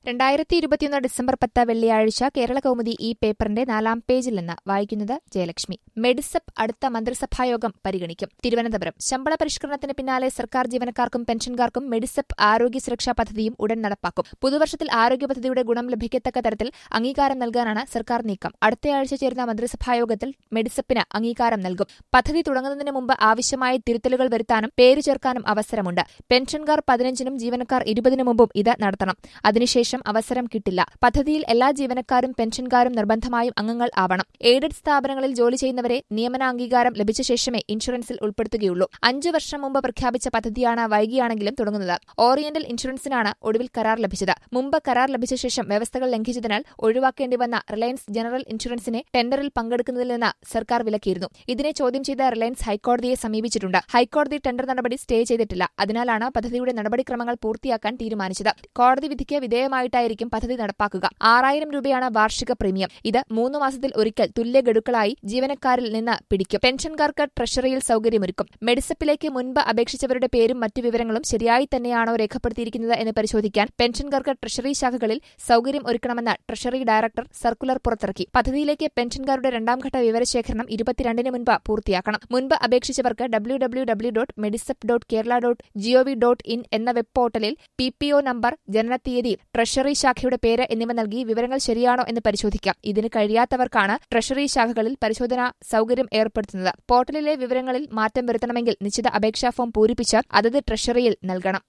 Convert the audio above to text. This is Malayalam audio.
രണ്ടായിരത്തി ഇരുപത്തിയൊന്ന് ഡിസംബർ പത്ത് വെള്ളിയാഴ്ച കേരള കൗമുദി ഈ പേപ്പറിന്റെ നാലാം പേജിൽ നിന്ന് വായിക്കുന്നത് ജയലക്ഷ്മി മെഡിസപ്പ് അടുത്ത മന്ത്രിസഭായോഗം പരിഗണിക്കും തിരുവനന്തപുരം ശമ്പള പരിഷ്കരണത്തിന് പിന്നാലെ സർക്കാർ ജീവനക്കാർക്കും പെൻഷൻകാർക്കും മെഡിസപ്പ് ആരോഗ്യ സുരക്ഷാ പദ്ധതിയും ഉടൻ നടപ്പാക്കും പുതുവർഷത്തിൽ ആരോഗ്യ പദ്ധതിയുടെ ഗുണം ലഭിക്കത്തക്ക തരത്തിൽ അംഗീകാരം നൽകാനാണ് സർക്കാർ നീക്കം അടുത്തയാഴ്ച ചേരുന്ന മന്ത്രിസഭായോഗത്തിൽ മെഡിസപ്പിന് അംഗീകാരം നൽകും പദ്ധതി തുടങ്ങുന്നതിന് മുമ്പ് ആവശ്യമായ തിരുത്തലുകൾ വരുത്താനും പേര് ചേർക്കാനും അവസരമുണ്ട് പെൻഷൻകാർ പതിനഞ്ചിനും ജീവനക്കാർ ഇരുപതിനു മുമ്പും ഇത് നടത്തണം അതിനുശേഷം അവസരം കിട്ടില്ല പദ്ധതിയിൽ എല്ലാ ജീവനക്കാരും പെൻഷൻകാരും നിർബന്ധമായും അംഗങ്ങൾ ആവണം എയ്ഡഡ് സ്ഥാപനങ്ങളിൽ ജോലി ചെയ്യുന്നവരെ നിയമനാംഗീകാരം ലഭിച്ച ശേഷമേ ഇൻഷുറൻസിൽ ഉൾപ്പെടുത്തുകയുള്ളൂ അഞ്ചു വർഷം മുമ്പ് പ്രഖ്യാപിച്ച പദ്ധതിയാണ് വൈകിയാണെങ്കിലും തുടങ്ങുന്നത് ഓറിയന്റൽ ഇൻഷുറൻസിനാണ് ഒടുവിൽ കരാർ ലഭിച്ചത് മുമ്പ് കരാർ ലഭിച്ച ശേഷം വ്യവസ്ഥകൾ ലംഘിച്ചതിനാൽ ഒഴിവാക്കേണ്ടി വന്ന റിലയൻസ് ജനറൽ ഇൻഷുറൻസിനെ ടെൻഡറിൽ പങ്കെടുക്കുന്നതിൽ നിന്ന് സർക്കാർ വിലക്കിയിരുന്നു ഇതിനെ ചോദ്യം ചെയ്ത റിലയൻസ് ഹൈക്കോടതിയെ സമീപിച്ചിട്ടുണ്ട് ഹൈക്കോടതി ടെൻഡർ നടപടി സ്റ്റേ ചെയ്തിട്ടില്ല അതിനാലാണ് പദ്ധതിയുടെ നടപടിക്രമങ്ങൾ പൂർത്തിയാക്കാൻ തീരുമാനിച്ചത് കോടതി വിധിക്ക് വിധേയമായിട്ടായിരിക്കും പദ്ധതി നടപ്പാക്കുക ആറായിരം രൂപയാണ് വാർഷിക പ്രീമിയം ഇത് മൂന്ന് മാസത്തിൽ ഒരിക്കൽ തുല്യ ഗഡുക്കളായി ജീവനക്കാരിൽ നിന്ന് പിടിക്കും പെൻഷൻകാർക്ക് ട്രഷറിയിൽ സൌകര്യമൊരുക്കും മെഡിസപ്പിലേക്ക് മുൻപ് അപേക്ഷിച്ചവരുടെ പേരും മറ്റു വിവരങ്ങളും ശരിയായി തന്നെയാണോ രേഖപ്പെടുത്തിയിരിക്കുന്നത് എന്ന് പരിശോധിക്കാൻ പെൻഷൻകാർക്ക് ട്രഷറി ശാഖകളിൽ സൌകര്യം ഒരുക്കണമെന്ന് ട്രഷറി ഡയറക്ടർ സർക്കുലർ പുറത്തിറക്കി പദ്ധതിയിലേക്ക് പെൻഷൻകാരുടെ രണ്ടാംഘട്ട വിവരശേഖരണം ഇരുപത്തിരണ്ടിന് മുൻപ് പൂർത്തിയാക്കണം മുൻപ് അപേക്ഷിച്ചവർക്ക് W W W dot medisep dot Kerala dot G O V dot in എന്ന വെബ് പോർട്ടലിൽ പി പി ഒ നമ്പർ ജനനത്തീയതി ട്രഷറി ശാഖയുടെ പേര് എന്നിവ നൽകി വിവരങ്ങൾ ശരിയാണോ എന്ന് പരിശോധിക്കാം ഇതിന് കഴിയാത്തവർക്കാണ് ട്രഷറി ശാഖകളിൽ പരിശോധനാ സൌകര്യം ഏർപ്പെടുത്തുന്നത് പോർട്ടലിലെ വിവരങ്ങളിൽ മാറ്റം വരുത്തണമെങ്കിൽ നിശ്ചിത അപേക്ഷാ ഫോം പൂരിപ്പിച്ച് അതത് ട്രഷറിയിൽ നൽകണം